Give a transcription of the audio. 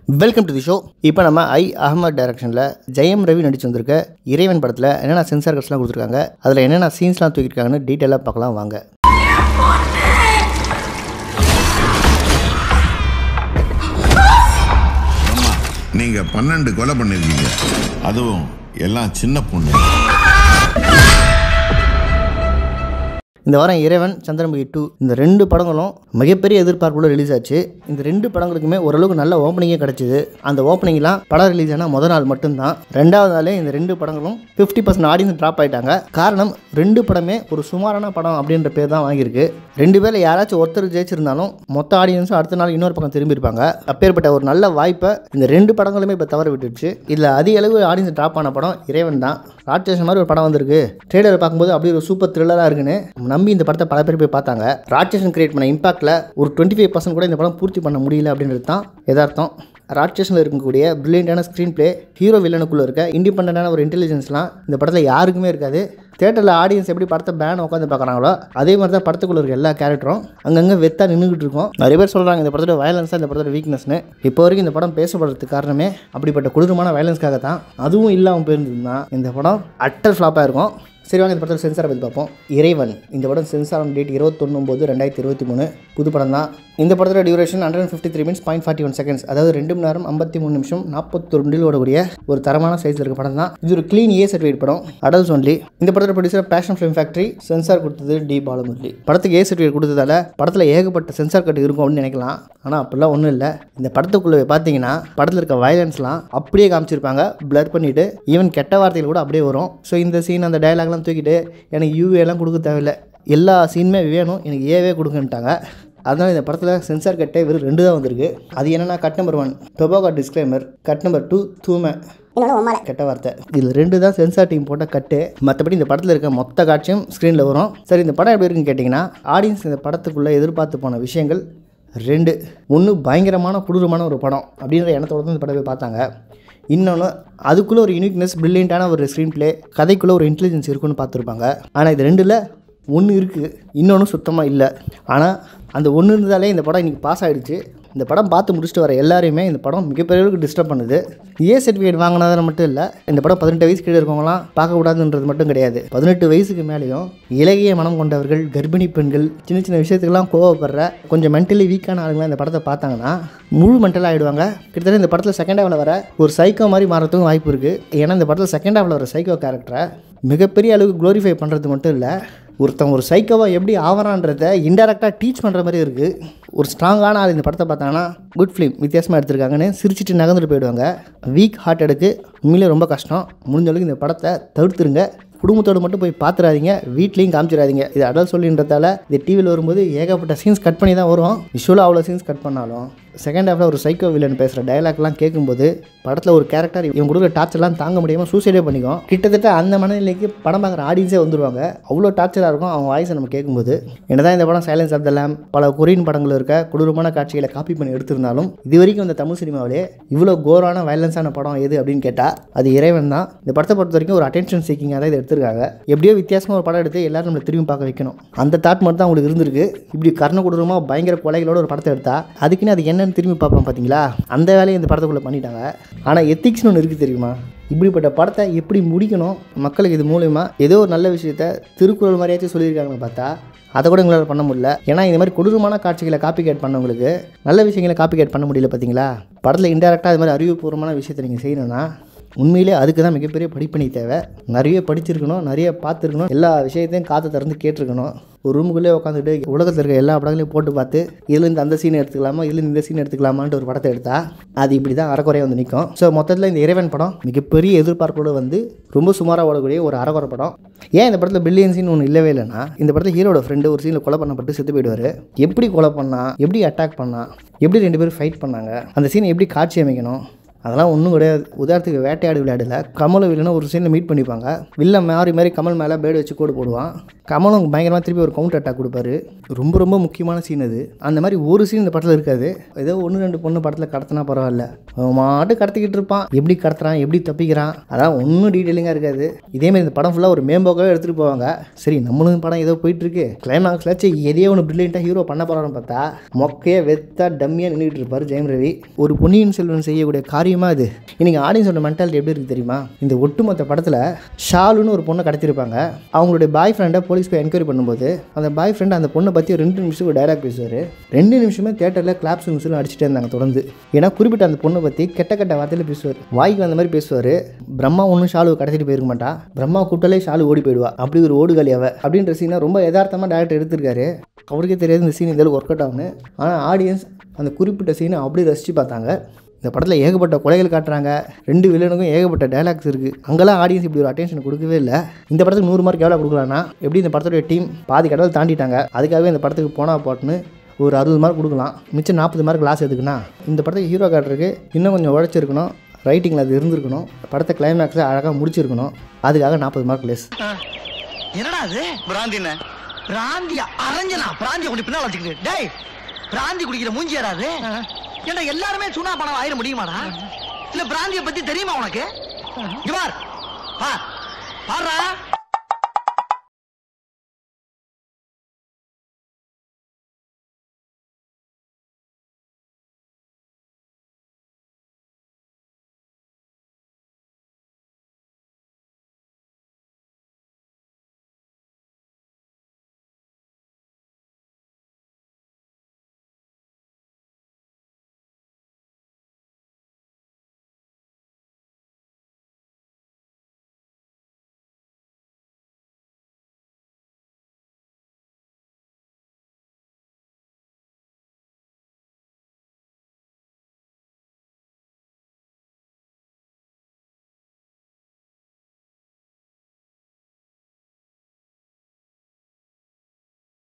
welcome to the show இப்போ நம்ம ஐ அகமது டைரக்ஷனில் ஜெயம் ரவி நடிச்சு வந்திருக்க இறைவன் படத்தில் என்னென்ன சென்சார் கட்ஸ்லாம் கொடுத்துருக்காங்க அதில் என்னென்ன சீன்ஸ்லாம் தூக்கியிருக்காங்கன்னு டீட்டெயிலாக பார்க்கலாம் வாங்க ஆமா நீங்க பன்னெண்டு கொலை பண்ணிருக்கீங்க அதுவும் எல்லாம் சின்ன பொண்ணு இந்த வாரம் இறைவன் சந்திரமுகி டூ இந்த ரெண்டு படங்களும் மிகப்பெரிய எதிர்பார்ப்போட ரிலீஸ் ஆச்சு இந்த ரெண்டு படங்களுக்குமே ஓரளவுக்கு நல்ல ஓப்பனிங்கே கிடச்சிது அந்த ஓப்பனிங்லாம் படம் ரிலீஸ் ஆன முதல் நாள் மட்டும்தான் ரெண்டாவது நாளே இந்த ரெண்டு படங்களும் ஃபிஃப்டி பர்சன்ட் ஆடியன்ஸ் ட்ராப் ஆயிட்டாங்க காரணம் ரெண்டு படமே ஒரு சுமாரான படம் அப்படின்ற பேர் தான் வாங்கியிருக்கு ரெண்டு பேரில் யாராச்சும் ஒருத்தர் ஜெயிச்சிருந்தாலும் மொத்த ஆடியன்ஸும் அடுத்த நாள் இன்னொரு பக்கம் திரும்பியிருப்பாங்க அப்பேற்பட்ட ஒரு நல்ல வாய்ப்பை இந்த ரெண்டு படங்களுமே இப்போ தவற விட்டுடுச்சு இதில் அதிக அளவு ஆடியன்ஸ் ட்ராப் ஆன படம் இறைவன் தான் ராட்சசன் மாதிரி ஒரு படம் வந்திருக்கு ட்ரெய்லரை பார்க்கும்போது அப்படியே ஒரு சூப்பர் த்ரில்லராக இருக்குன்னு நம்பி இந்த படத்தை பல பேர் போய் பார்த்தாங்க ராட்சசன் கிரியேட் பண்ண இம்பாக்டில் ஒரு டுவெண்ட்டி ஃபைவ் பர்சன்ட் கூட இந்த படம் பூர்த்தி பண்ண முடியல அப்படின்றது தான் யதார்த்தம் ராட்சசனில் இருக்கக்கூடிய பிரில்லியண்டான ஸ்க்ரீன் ப்ளே ஹீரோ வில்லனுக்குள்ளே இருக்க இண்டிபெண்டான ஒரு இன்டெலிஜென்ஸ்லாம் இந்த படத்தில் யாருக்குமே இருக்காது தேட்டரில் ஆடியன்ஸ் எப்படி படத்தை பேன் உட்காந்து பார்க்குறாங்களோ அதே மாதிரி தான் படத்துக்குள்ள இருக்க எல்லா கேரக்டரும் அங்கங்கே வெத்தா நின்றுக்கிட்டு இருக்கும் நிறைய பேர் சொல்கிறாங்க இந்த படத்தோட வயலன்ஸ் தான் இந்த படத்தோட வீக்னஸ்னு இப்போ வரைக்கும் இந்த படம் பேசப்படுறதுக்கு காரணமே அப்படிப்பட்ட கொடூரமான வயலன்ஸ்க்காக தான் அதுவும் இல்லாமல் போயிருந்ததுன்னா இந்த படம் அட்டர் ஃப்ளாப்பாக இருக்கும் சரி வாங்க இந்த படத்தில் சென்சாரை பற்றி பார்ப்போம் இறைவன் இந்த படம் சென்சார் ஆன் டேட் இருபத்தொன்னொம்பது ரெண்டாயிரத்தி இருபத்தி மூணு புது படம் தான் இந்த படத்தோட duration hundred fifty three minutes point forty one seconds அதாவது ரெண்டு மணி நேரம் ஐம்பத்தி மூணு நிமிஷம் நாற்பத்தி ரெண்டில் ஓடக்கூடிய ஒரு தரமான சைஸில் இருக்க படம் தான் இது ஒரு க்ளீன் ஏ சர்டிஃபிகேட் படம் அடல்ஸ் ஒன்லி இந்த படத்தோட producer Passion Film Factory censor கொடுத்தது டி பாலமுரளி படத்துக்கு ஏ சர்டிஃபிகேட் கொடுத்ததால படத்தில் ஏகப்பட்ட சென்சார் கட்டு இருக்கும் அப்படின்னு நினைக்கலாம் ஆனால் அப்படிலாம் ஒன்றும் இல்லை இந்த படத்துக்குள்ளே பார்த்தீங்கன்னா படத்தில் இருக்க வயலன்ஸ்லாம் அப்படியே காமிச்சிருப்பாங்க பிளர் பண்ணிவிட்டு ஈவன் கெட்ட வார்த்தைகள் கூட அப்படியே வரும் ஸோ இந்த சீன் அந்த டயலாக்லாம் தூக்கிட்டு எனக்கு யூஏலாம் கொடுக்க தேவையில்லை எல்லா சீனுமே வேணும் எனக்கு ஏவே கொடுங்கன்ட்டாங்க அதனால் இந்த படத்தில் சென்சார் கட்டே வெறும் ரெண்டு தான் வந்திருக்கு அது என்னென்னா cut number one tobacco disclaimer cut number two தூமை கெட்ட வார்த்தை இதில் ரெண்டு தான் சென்சார் டீம் போட்ட கட்டு மற்றபடி இந்த படத்தில் இருக்க மொத்த காட்சியும் ஸ்க்ரீனில் வரும் சரி இந்த படம் எப்படி இருக்குன்னு கேட்டிங்கன்னா ஆடியன்ஸ் இந்த படத்துக்குள்ளே எதிர்பார்த்து போன விஷயங்கள் ரெண்டு ஒன்று பயங்கரமான கொடூரமான ஒரு படம் அப்படின்ற எண்ணத்தோட தான் இந்த படத்தை போய் பார்த்தாங்க இன்னொன்று அதுக்குள்ளே ஒரு யூனிக்னஸ் பிரில்லியண்ட்டான ஒரு ஸ்க்ரீன் ப்ளே கதைக்குள்ளே ஒரு இன்டெலிஜென்ஸ் இருக்குன்னு பார்த்துருப்பாங்க ஆனால் இது ரெண்டில் ஒன்று இருக்குது இன்னொன்று சுத்தமாக இல்லை ஆனால் அந்த ஒன்று இருந்தாலே இந்த படம் இன்றைக்கி பாஸ் ஆகிடுச்சு இந்த படம் பார்த்து முடிச்சுட்டு வர எல்லாரையுமே இந்த படம் மிகப்பெரிய அளவுக்கு டிஸ்டர்ப் பண்ணுது ஏ சர்டிஃபிகேட் வாங்கினதால மட்டும் இல்லை இந்த படம் பதினெட்டு வயசு கீழே இருக்கவங்களாம் பார்க்கக்கூடாதுன்றது மட்டும் கிடையாது பதினெட்டு வயசுக்கு மேலேயும் இலகிய மனம் கொண்டவர்கள் கர்ப்பிணி பெண்கள் சின்ன சின்ன விஷயத்துக்கெல்லாம் கோவப்படுற கொஞ்சம் மென்டலி வீக்கான ஆளுங்களாம் இந்த படத்தை பார்த்தாங்கன்னா முழு மென்டலாக ஆகிடுவாங்க கிட்டத்தட்ட இந்த படத்தில் செகண்ட் ஹாவில் வர ஒரு சைக்கோ மாதிரி மாறதுக்கும் வாய்ப்பு இருக்குது ஏன்னா இந்த படத்தில் செகண்ட் ஹாவில் வர சைக்கோ கேரக்டரை மிகப்பெரிய அளவுக்கு க்ளோரிஃபை பண்ணுறது மட்டும் இல்லை ஒருத்தன் ஒரு சைக்கோவாக எப்படி ஆவறான்றதை இன்டெரக்டாக டீச் பண்ணுற மாதிரி இருக்குது ஒரு ஸ்ட்ராங்கான ஆள் இந்த படத்தை பார்த்தாங்கன்னா குட் ஃபிலிம் வித்தியாசமாக எடுத்திருக்காங்கன்னு சிரிச்சிட்டு நகர்ந்துட்டு போயிடுவாங்க வீக் ஹார்ட்டடுக்கு உண்மையிலே ரொம்ப கஷ்டம் முடிஞ்ச அளவுக்கு இந்த படத்தை தவிர்த்துருங்க குடும்பத்தோடு மட்டும் போய் பார்த்துறாதீங்க வீட்லேயும் காமிச்சிடாதீங்க இது அடல் சொல்லின்றதால இது டிவியில் வரும்போது ஏகப்பட்ட சீன்ஸ் கட் பண்ணி தான் வரும் விஷுவலாக அவ்வளோ சீன்ஸ் கட் பண்ணாலும் செகண்ட் ஹாஃபில் ஒரு சைக்கோ வில்லன் பேசுகிற டயலாக்லாம் கேட்கும்போது படத்தில் ஒரு கேரக்டர் இவங்க கொடுக்குற டார்ச்சர்லாம் தாங்க முடியாமல் சூசைடே பண்ணிக்கும் கிட்டத்தட்ட அந்த மனநிலைக்கு படம் பார்க்குற ஆடியன்ஸே வந்துருவாங்க அவ்வளோ டார்ச்சராக இருக்கும் அவங்க வாய்ஸை நம்ம கேட்கும்போது என்னதான் இந்த படம் சைலன்ஸ் ஆஃப் த லேம் பல கொரியன் படங்கள் இருக்க கொடூரமான காட்சிகளை காப்பி பண்ணி எடுத்திருந்தாலும் இது வரைக்கும் இந்த தமிழ் சினிமாவிலே இவ்வளோ கோரான வயலன்ஸான படம் எது அப்படின்னு கேட்டால் அது இறைவன் தான் இந்த படத்தை பொறுத்த வரைக்கும் ஒரு அட்டென்ஷன் சீக்கிங்காக தான் இதை எடுத்திருக்காங்க எப்படியோ வித்தியாசமாக ஒரு படம் எடுத்து எல்லாரும் நம்மளை திரும்பி பார்க்க வைக்கணும் அந்த தாட் மட்டும் தான் அவங்களுக்கு இருந்திருக்கு இப்படி கர்ண கொடூரமாக பயங்கர கொலைகளோட ஒரு படத்தை எடுத்தா அதுக்குன்னு அது என்னன்னு திரும்பி பார்ப்போம் பார்த்தீங்களா அந்த வேலையை இந்த படத்துக்குள்ளே பண்ணிட்டாங்க ஆனால் எத்திக்ஸ்னு ஒன்று இருக்குது தெரியுமா இப்படிப்பட்ட படத்தை எப்படி முடிக்கணும் மக்களுக்கு இது மூலயமா ஏதோ ஒரு நல்ல விஷயத்த திருக்குறள் மாதிரியாச்சும் சொல்லியிருக்காங்கன்னு பார்த்தா அதை கூட எங்களால் பண்ண முடியல ஏன்னா இந்த மாதிரி கொடூரமான காட்சிகளை காப்பி கேட் பண்ணவங்களுக்கு நல்ல விஷயங்களை காப்பி கேட் பண்ண முடியல பார்த்தீங்களா படத்தில் இன்டெரக்டாக இது மாதிரி அறிவுபூர்வமான விஷயத்தை நீங்கள் செய்யணும்னா உண்மையிலே அதுக்கு தான் மிகப்பெரிய படிப்பணி தேவை நிறைய படிச்சிருக்கணும் நிறைய பார்த்துருக்கணும் எல்லா விஷயத்தையும் காற்று திறந்து கேட்டிருக்கணும் ஒரு ரூமுக்குள்ளே உட்காந்துட்டு உலகத்தில் இருக்க எல்லா படங்களையும் போட்டு பார்த்து இதுலேருந்து அந்த சீன் எடுத்துக்கலாமா இதுலேருந்து இந்த சீன் எடுத்துக்கலாமான்ட்டு ஒரு படத்தை எடுத்தா அது இப்படி தான் அறக்குறையாக வந்து நிற்கும் ஸோ மொத்தத்தில் இந்த இறைவன் படம் மிகப்பெரிய எதிர்பார்ப்போடு வந்து ரொம்ப சுமாராக ஓடக்கூடிய ஒரு அறகுறை படம் ஏன் இந்த படத்தில் பில்லியன் சீன் ஒன்று இல்லவே இல்லைன்னா இந்த படத்தில் ஹீரோட ஃப்ரெண்டு ஒரு சீனில் கொலை பண்ணப்பட்டு செத்து போயிடுவார் எப்படி கொலை பண்ணா எப்படி அட்டாக் பண்ணா எப்படி ரெண்டு பேரும் ஃபைட் பண்ணாங்க அந்த சீனை எப்படி காட்சி அமைக்கணும் அதெல்லாம் ஒன்றும் கிடையாது உதாரணத்துக்கு வேட்டையாடு விளையாடல கமலும் வில்லனும் ஒரு சீனில் மீட் பண்ணிப்பாங்க வில்லன் மாறி மாறி கமல் மேலே பேடு வச்சு கோடு போடுவான் கமலும் பயங்கரமாக திருப்பி ஒரு கவுண்டர் அட்டாக் கொடுப்பாரு ரொம்ப ரொம்ப முக்கியமான சீன் அது அந்த மாதிரி ஒரு சீன் இந்த படத்தில் இருக்காது ஏதோ ஒன்று ரெண்டு பொண்ணு படத்தில் கடத்தினா பரவாயில்ல அவன் மாட்டு கடத்திக்கிட்டு இருப்பான் எப்படி கடத்துறான் எப்படி தப்பிக்கிறான் அதான் ஒன்றும் டீட்டெயிலிங்காக இருக்காது இதேமாதிரி இந்த படம் ஃபுல்லாக ஒரு மேம்போக்காகவே எடுத்துகிட்டு போவாங்க சரி நம்மளும் படம் ஏதோ போயிட்டு இருக்கு கிளைமாக்ஸில் சரி எதையோ ஒன்று பிரில்லியண்ட்டாக ஹீரோ பண்ண போகிறான்னு பார்த்தா மொக்கையாக வெத்தா டம்மியாக நின்றுட்டு இருப்பார் ஜெயம் ரவி ஒரு பொன்னியின் செல்வன் செய்யக்கூடிய காரியமாக இது இன்னைக்கு ஆடியன்ஸோட மென்டாலிட்டி எப்படி இருக்குது தெரியுமா இந்த ஒட்டுமொத்த படத்தில் ஷாலுன்னு ஒரு பொண்ணை கடத்திருப்பாங்க அவங்களுடைய பாய் ஃப்ரெண்டை போலீஸ் போய் என்கொயரி பண்ணும்போது அந்த பாய் ஃப்ரெண்ட் அந்த பொண்ணை பற்றி ரெண்டு நிமிஷம் ஒரு டைலாக் பேசுவார் ரெண்டு நிமிஷமே தேட்டரில் கிளாப்ஸ் மிஸ்ஸும் அடிச்சுட்டே இருந்தாங்க தொடர்ந்து ஏன்னா குறிப்பிட்ட அந்த பொண்ணை பற்றி கெட்ட கெட்ட வார்த்தையில் பேசுவார் வாய்க்கு வந்த மாதிரி பேசுவார் பிரம்மா ஒன்றும் ஷாலுவை கடத்திட்டு போயிருக்க மாட்டா பிரம்மா கூட்டாலே ஷாலு ஓடி போயிடுவா அப்படி ஒரு ஓடுகாலி அவ அப்படின்ற சீனை ரொம்ப யதார்த்தமாக டேரக்டர் எடுத்திருக்காரு அவருக்கே தெரியாது இந்த சீன் இந்த ஒர்க் அவுட் ஆகுன்னு ஆனால் ஆடியன்ஸ் அந்த குறிப்பிட்ட சீனை அப்படி ரசித்து பார்த்தாங்க இந்த படத்தில் ஏகப்பட்ட கொலைகள் காட்டுறாங்க ரெண்டு வில்லனுக்கும் ஏகப்பட்ட டைலாக்ஸ் இருக்குது அங்கெல்லாம் ஆடியன்ஸ் இப்படி ஒரு அட்டென்ஷன் கொடுக்கவே இல்லை இந்த படத்துக்கு நூறு மார்க் எவ்வளோ கொடுக்கலாம்னா எப்படி இந்த படத்துடைய டீம் பாதி கடவுள் தாண்டிட்டாங்க அதுக்காகவே இந்த படத்துக்கு போனால் பாட்டுன்னு ஒரு அறுபது மார்க் கொடுக்கலாம் மிச்சம் நாற்பது மார்க் லாஸ் எதுக்குன்னா இந்த படத்துக்கு ஹீரோ காட்டுறதுக்கு இன்னும் கொஞ்சம் உழைச்சிருக்கணும் ரைட்டிங்கில் அது இருந்திருக்கணும் படத்தை கிளைமேக்ஸை அழகாக முடிச்சிருக்கணும் அதுக்காக நாற்பது மார்க் லெஸ் என்னடா அது பிராந்தி பிராந்தியா அரஞ்சனா பிராந்திய கொண்டு பின்னால வச்சுக்கிட்டு டேய் பிராந்தி குடிக்கிற மூஞ்சி யாராது ஏன்டா எல்லாருமே சுனா பணம் ஆயிர முடியுமாடா இல்ல பிராந்திய பத்தி தெரியுமா உனக்கு இங்க பார் பார் பாருடா